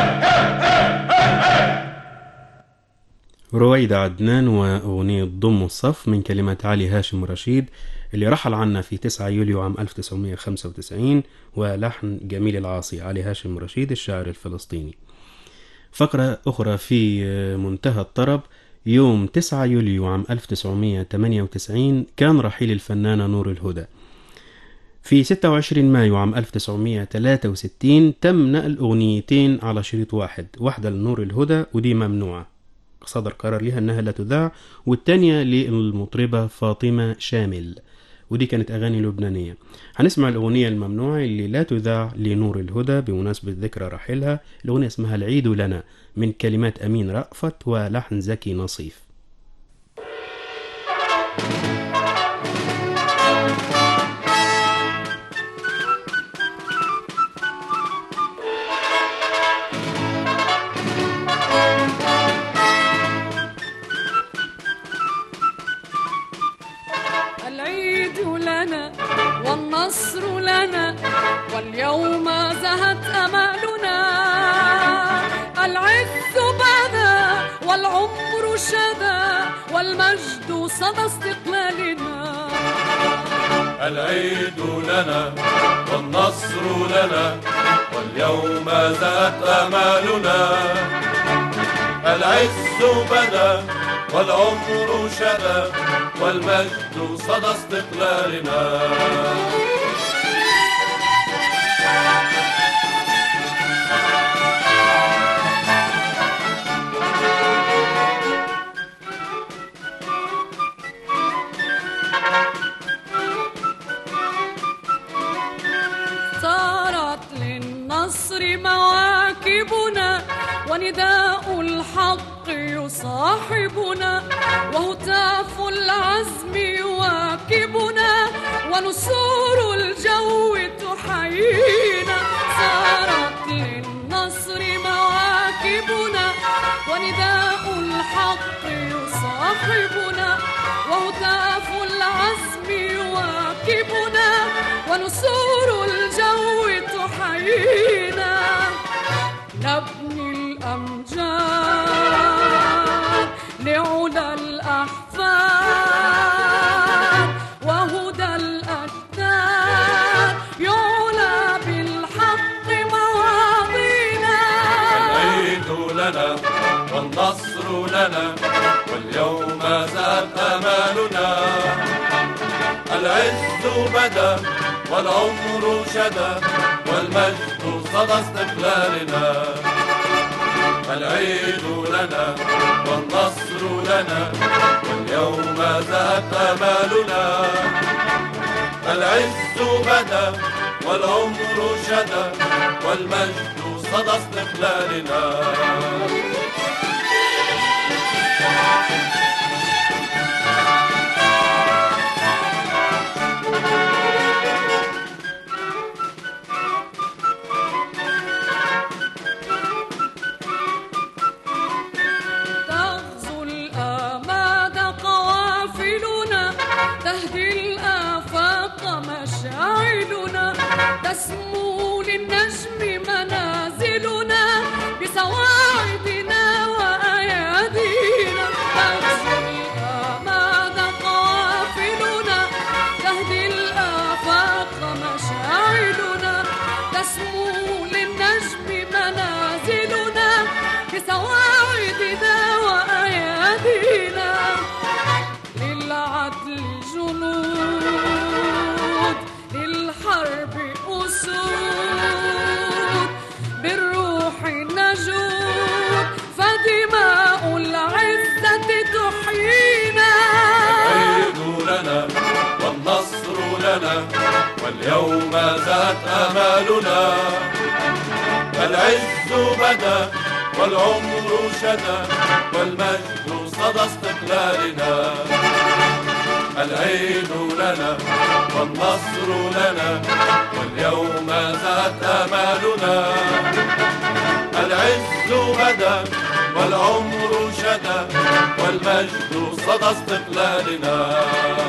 [SPEAKER 1] رويدة عدنان وأغنية ضم الصف من كلمات علي هاشم رشيد اللي رحل عنا في 9 يوليو عام 1995 ولحن جميل العاصي علي هاشم رشيد الشاعر الفلسطيني فقرة أخرى في منتهى الطرب يوم 9 يوليو عام 1998 كان رحيل الفنانة نور الهدى في 26 مايو عام 1963 تم نقل أغنيتين على شريط واحد واحدة لنور الهدى ودي ممنوعة صدر قرار لها أنها لا تذاع والتانية للمطربة فاطمة شامل ودي كانت أغاني لبنانية هنسمع الأغنية الممنوعة اللي لا تذاع لنور الهدى بمناسبة ذكرى رحيلها الأغنية اسمها العيد لنا من كلمات أمين رأفت ولحن زكي نصيف
[SPEAKER 5] العيد لنا والنصر لنا واليوم زهت أمالنا العز بدا والعمر شدا والمجد صدى استقلالنا
[SPEAKER 3] العيد لنا والنصر لنا واليوم زادت امالنا العز بدا والعمر شدا والمجد صدى استقلالنا
[SPEAKER 5] صارت للنصر مواكبنا ونداء الحق يصاحبنا وهتاف العزم يواكبنا ونسور الجو تحيينا صارت للنصر مواكبنا ونداء الحق يصاحبنا وهتاف العزم يواكبنا ونسور الجو تحيينا نبني الأمجاد لعلى الأحفاد وهدى الأجداد يعلى بالحق مواضينا
[SPEAKER 3] العيد لنا والنصر لنا واليوم زاد امالنا العز بدا والعمر شدا والمجد صدى استقلالنا العيد لنا والنصر لنا واليوم زاد امالنا العز بدا والعمر شدا والمجد صدى استقلالنا
[SPEAKER 5] تغزو الآماد قوافلنا تهدي الآفاق مشاعلنا تسمو للنجم منازلنا بسواعدنا وأيادينا تغزو الآماد قوافلنا تهدي الآفاق مشاعلنا تسمو للنجم منازلنا بسواعدنا وأيادينا للعدل جنود للحرب أسود بالروح نجود فدماء العزة تحيينا
[SPEAKER 3] العيد لنا والنصر لنا واليوم زاد امالنا العز بدا والعمر شدا والمجد صدى استقلالنا العيد لنا والنصر لنا واليوم زاد امالنا العز بدا
[SPEAKER 10] والعمر شدى والمجد صدى استقلالنا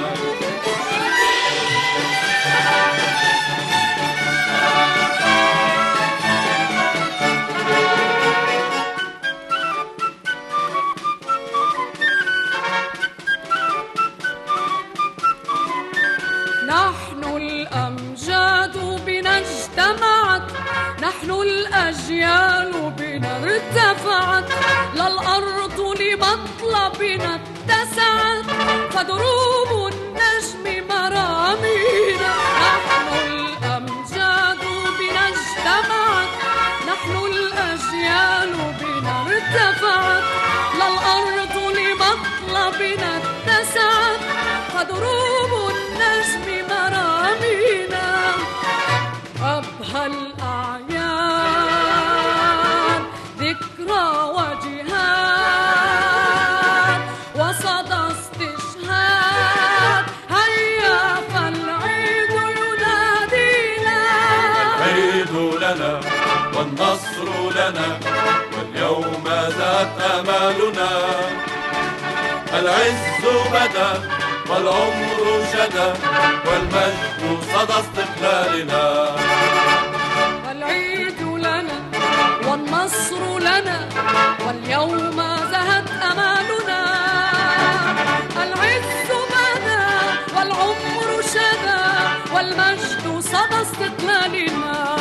[SPEAKER 5] نحن الأمجاد بنا اجتمعت نحن الأجيال بنا ارتفعت لا الأرض لمطلبنا اتسعت فدروب النجم مرامينا نحن الأمجاد بنا اجتمعت نحن الأجيال بنا ارتفعت لا الأرض لمطلبنا اتسعت فدروب النجم مرامينا أبهى الأعيان ذكرى وجهاد وصدى استشهاد هيا فالعيد ينادينا
[SPEAKER 10] العيد لنا والنصر لنا واليوم ذات أمالنا العز بدا والعمر شدا والمجد صدى استقلالنا
[SPEAKER 5] العيد لنا والنصر لنا واليوم زهت أمالنا العز بدا والعمر شدا والمجد صدى استقلالنا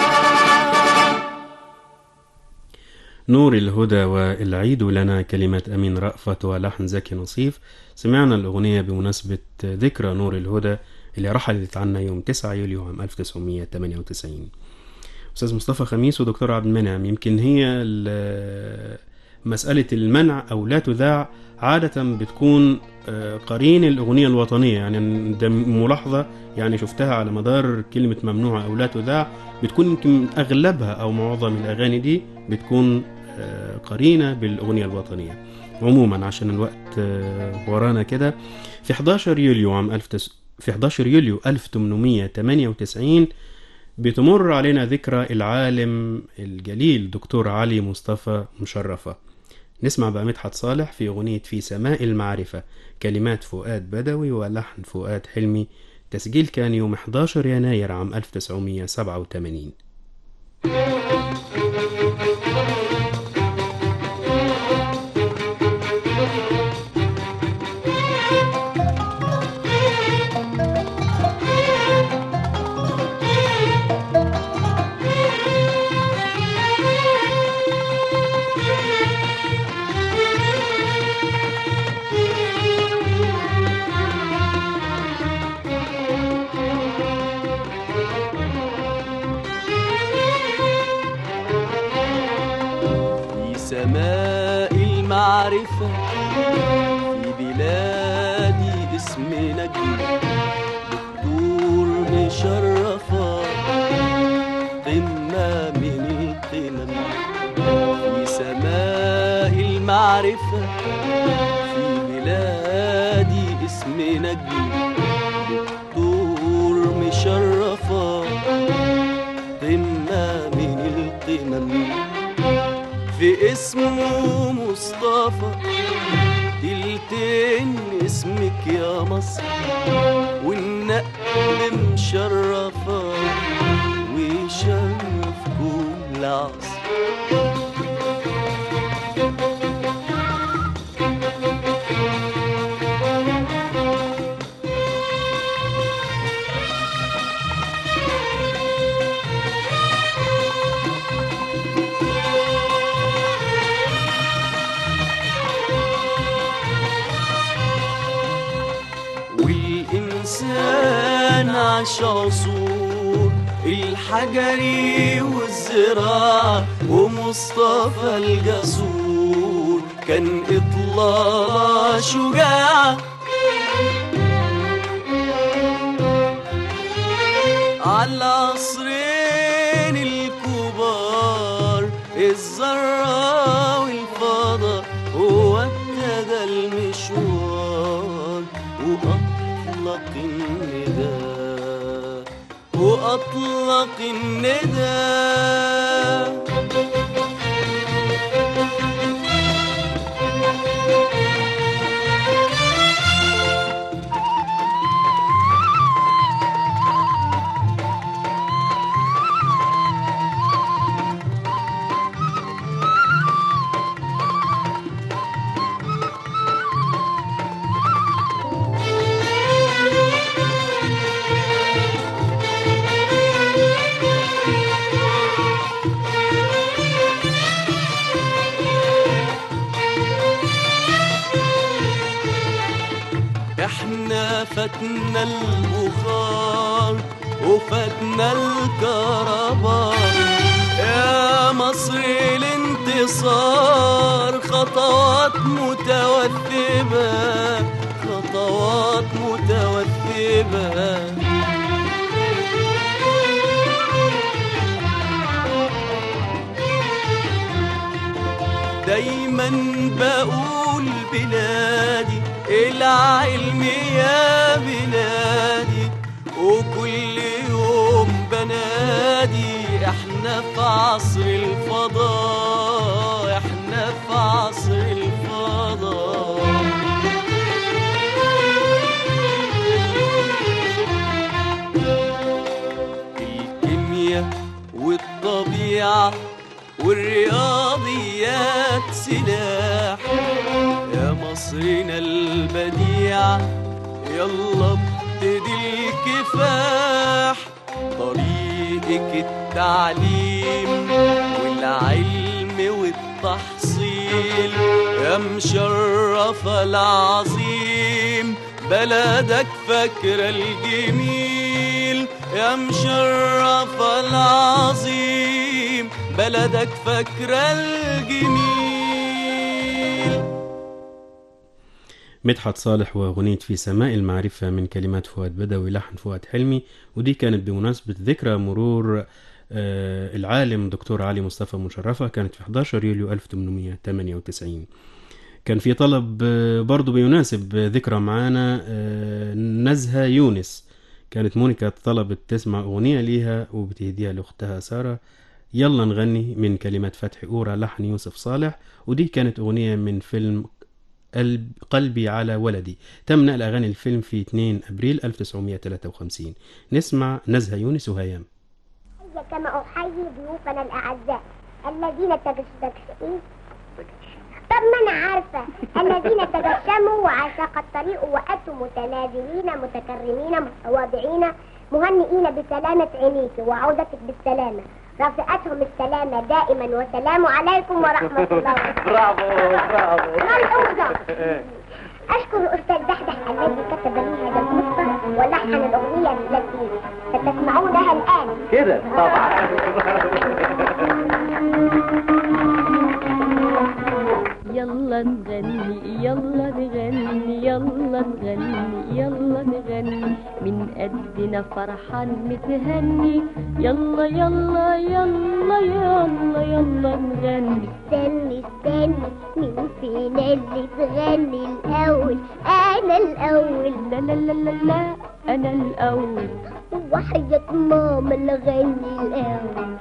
[SPEAKER 1] نور الهدى والعيد لنا كلمة أمين رأفت ولحن زكي نصيف سمعنا الأغنية بمناسبة ذكرى نور الهدى اللي رحلت عنا يوم 9 يوليو عام 1998 أستاذ مصطفى خميس ودكتور عبد المنعم يمكن هي ال- مسألة المنع أو لا تذاع عادة بتكون آه، قرين الأغنية الوطنية يعني ده ملاحظة يعني شفتها على مدار كلمة ممنوعة أو لا تذاع بتكون يمكن أغلبها أو معظم الأغاني دي بتكون آه، قرينة بالأغنية الوطنية عموما عشان الوقت آه، ورانا كده في 11 يوليو عام 1000 في 11 يوليو 1898 بتمر علينا ذكرى العالم الجليل دكتور علي مصطفى مشرفة نسمع بقى مدحت صالح في أغنية في سماء المعرفة كلمات فؤاد بدوي ولحن فؤاد حلمي تسجيل كان يوم 11 يناير عام 1987
[SPEAKER 10] في سماء المعرفة في بلادي اسم نجم دكتور مشرفة قمة من القمم في سماء المعرفة في بلادي اسم نجم دكتور مشرفة قمة من القمم في اسمه مصطفى تلتين اسمك يا مصر والنقل مشرفة وشرف كل عصر والإنسان عاش عصور الحجري والزراعة ومصطفى الجسور كان إطلاع شجاع على العصرين الكبار الذرة والفضاء هو ابتدى المشوار وأطلق النداء وأطلق النداء فاتنا البخار وفاتنا الكهرباء يا مصر الانتصار خطوات متوثبة خطوات متوثبة دايما بقول بلادي العلم يا بلادي وكل يوم بنادي احنا في عصر الفضاء احنا في عصر الفضاء الكيمياء والطبيعة والرياضيات سلاح يا مصرنا البديع يلا ابتدي الكفاح طريقك التعليم والعلم والتحصيل يا مشرفة العظيم بلدك فاكرة الجميل يا مشرفة العظيم بلدك فاكرة الجميل
[SPEAKER 1] مدحت صالح وأغنية في سماء المعرفة من كلمات فؤاد بدوي لحن فؤاد حلمي ودي كانت بمناسبة ذكرى مرور آه، العالم دكتور علي مصطفى مشرفة كانت في 11 يوليو 1898 كان في طلب آه، برضو بيناسب ذكرى معانا آه، نزهة يونس كانت مونيكا طلبت تسمع أغنية ليها وبتهديها لأختها سارة يلا نغني من كلمات فتحي أورا لحن يوسف صالح ودي كانت أغنية من فيلم قلب قلبي على ولدي تم نقل أغاني الفيلم في 2 أبريل 1953 نسمع نزهة يونس وهيام
[SPEAKER 11] حي كما أحيي ضيوفنا الأعزاء الذين تجسدوا طب ما أنا عارفة الذين تجشموا وعشاق الطريق وأتوا متنازلين متكرمين متواضعين مهنئين بسلامة عينيك وعودتك بالسلامة رافقتهم السلامة دائما والسلام عليكم ورحمة الله
[SPEAKER 12] برافو برافو
[SPEAKER 11] ما الأوضة أشكر الأستاذ دحدح الذي كتب لي هذا القصة ولحن الأغنية التي ستسمعونها الآن
[SPEAKER 12] كده طبعا
[SPEAKER 13] يلا نغني يلا نغني يلا نغني يلا نغني من قدنا فرحان متهني يلا يلا يلا يلا يلا نغني
[SPEAKER 11] استني استني مين فينا اللي تغني الأول أنا الأول
[SPEAKER 13] لا لا لا لا لا أنا الأول
[SPEAKER 11] وحياة ماما اللي غني الأول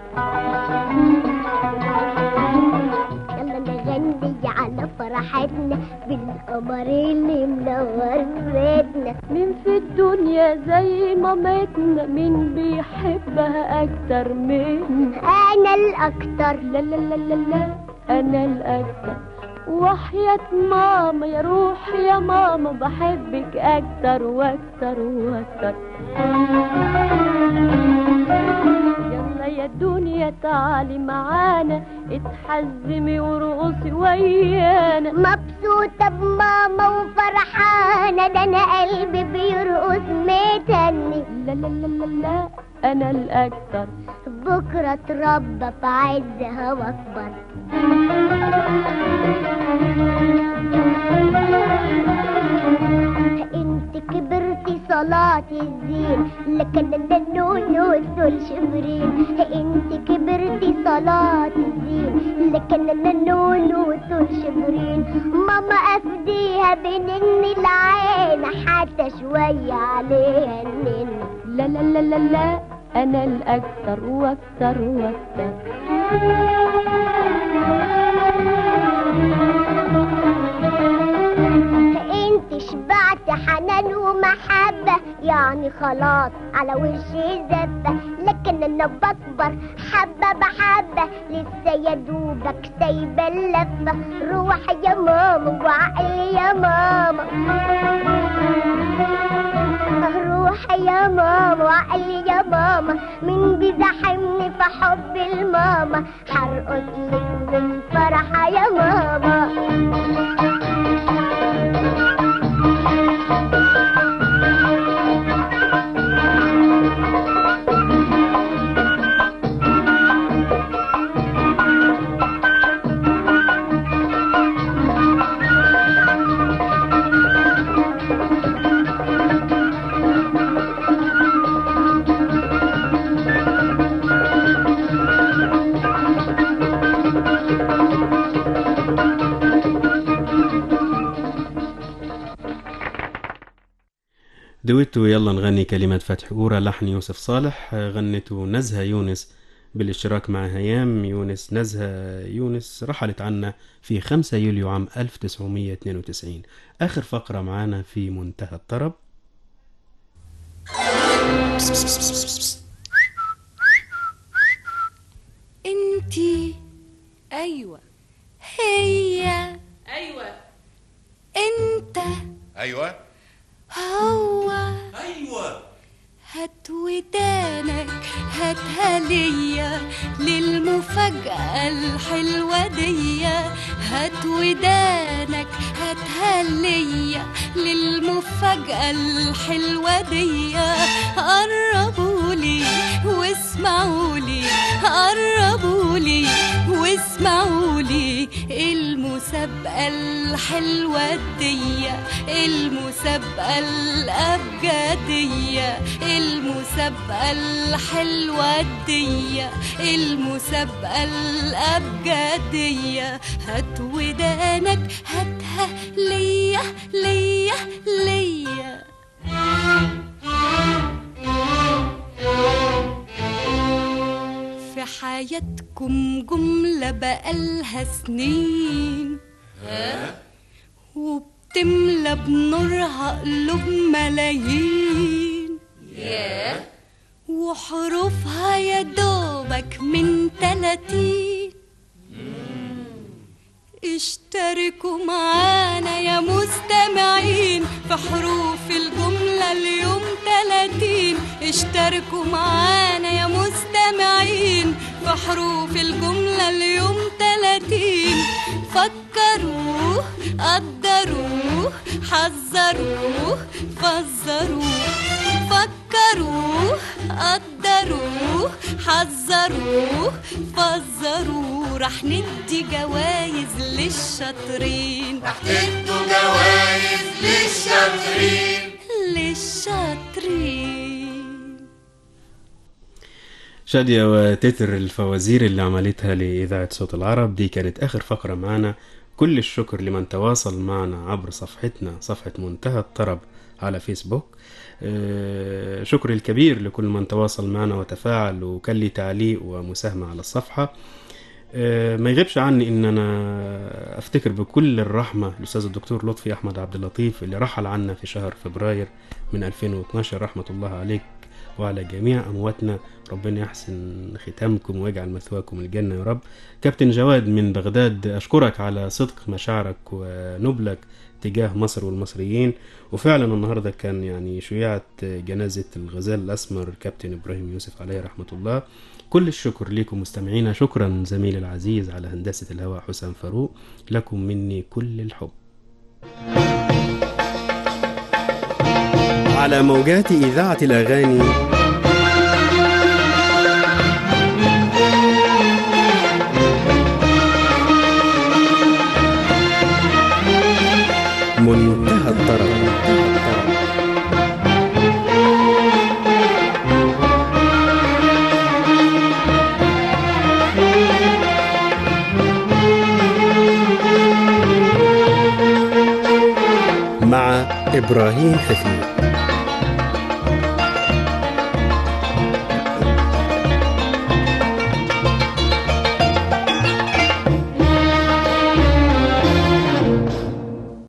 [SPEAKER 11] يلا نغني على فرحتنا بالقمر اللي منور بيتنا
[SPEAKER 13] مين في الدنيا زي مامتنا مين بيحبها أكتر من
[SPEAKER 11] أنا الأكتر
[SPEAKER 13] لا لا لا لا لا أنا الأكتر وحياة ماما يا روح يا ماما بحبك أكتر وأكتر وأكتر يلا يا دنيا تعالي معانا اتحزمي ورقصي ويانا
[SPEAKER 11] مبسوطة بماما وفرحانة ده أنا قلبي بيرقص متني
[SPEAKER 13] لا لا لا لا لا أنا الأكتر
[SPEAKER 11] بكرة اتربى في عزها وأكبر انت كبرتي صلاة الزين لكن انا النونو دول شبرين انت كبرتي صلاة الزين لكن انا النونو دول شبرين ماما افديها بنن العين حتى شوية عليها النن
[SPEAKER 13] لا لا لا لا لا أنا الأكتر وأكتر وأكتر
[SPEAKER 11] انت شبعت حنان ومحبة يعني خلاص على وشي زفة لكن انا بكبر حبة بحبة لسه يا دوبك سايبة اللفة روح يا ماما وعقلي يا ماما روح يا ماما وعقلي يا ماما من بيزاحمني في حب الماما حرقص لك من فرحة يا ماما
[SPEAKER 1] دويتو يلا نغني كلمات فتح أورا لحن يوسف صالح غنته نزهة يونس بالاشتراك مع هيام يونس نزهة يونس رحلت عنا في 5 يوليو عام 1992 آخر فقرة معانا في منتهى الطرب
[SPEAKER 5] انتي ايوه هي
[SPEAKER 14] ايوه
[SPEAKER 5] انت
[SPEAKER 15] ايوه
[SPEAKER 5] هو
[SPEAKER 15] ايوه
[SPEAKER 5] هات ودانك هاتها ليا للمفاجأة الحلوة دي هات ودانك هاتها ليا للمفاجأة الحلوة دي قربوا لي واسمعوا لي قربوا لي واسمعوا لي المسابقة الحلوة دي المسابقة الأبجدية المسابقة الحلوة دي المسابقة الأبجدية هات ودانك هاتها ليا ليا ليا في حياتكم جملة بقالها سنين وبتملى بنورها قلوب ملايين
[SPEAKER 14] ياه
[SPEAKER 5] وحروفها يا دوبك من تلاتين اشتركوا معانا يا مستمعين في حروف الجملة اليوم تلاتين اشتركوا معانا يا مستمعين في حروف الجملة اليوم تلاتين فكروه قدروه حذروه فزروه فكروه قدروه حذروه فزروه رح ندي جوايز للشاطرين
[SPEAKER 14] رح تدوا جوايز للشاطرين
[SPEAKER 5] للشاطرين
[SPEAKER 1] شادية وتتر الفوازير اللي عملتها لإذاعة صوت العرب دي كانت آخر فقرة معنا كل الشكر لمن تواصل معنا عبر صفحتنا صفحة منتهى الطرب على فيسبوك آه، شكري الكبير لكل من تواصل معنا وتفاعل وكان لي تعليق ومساهمة على الصفحة آه، ما يغيبش عني ان انا افتكر بكل الرحمه الاستاذ الدكتور لطفي احمد عبد اللطيف اللي رحل عنا في شهر فبراير من 2012 رحمه الله عليك وعلى جميع امواتنا ربنا يحسن ختامكم ويجعل مثواكم الجنه يا رب كابتن جواد من بغداد اشكرك على صدق مشاعرك ونبلك تجاه مصر والمصريين وفعلا النهارده كان يعني شيعت جنازه الغزال الاسمر كابتن ابراهيم يوسف عليه رحمه الله كل الشكر لكم مستمعينا شكرا زميلي العزيز على هندسة الهواء حسام فاروق لكم مني كل الحب على موجات إذاعة الأغاني منتهى الطرب مع إبراهيم حفيظ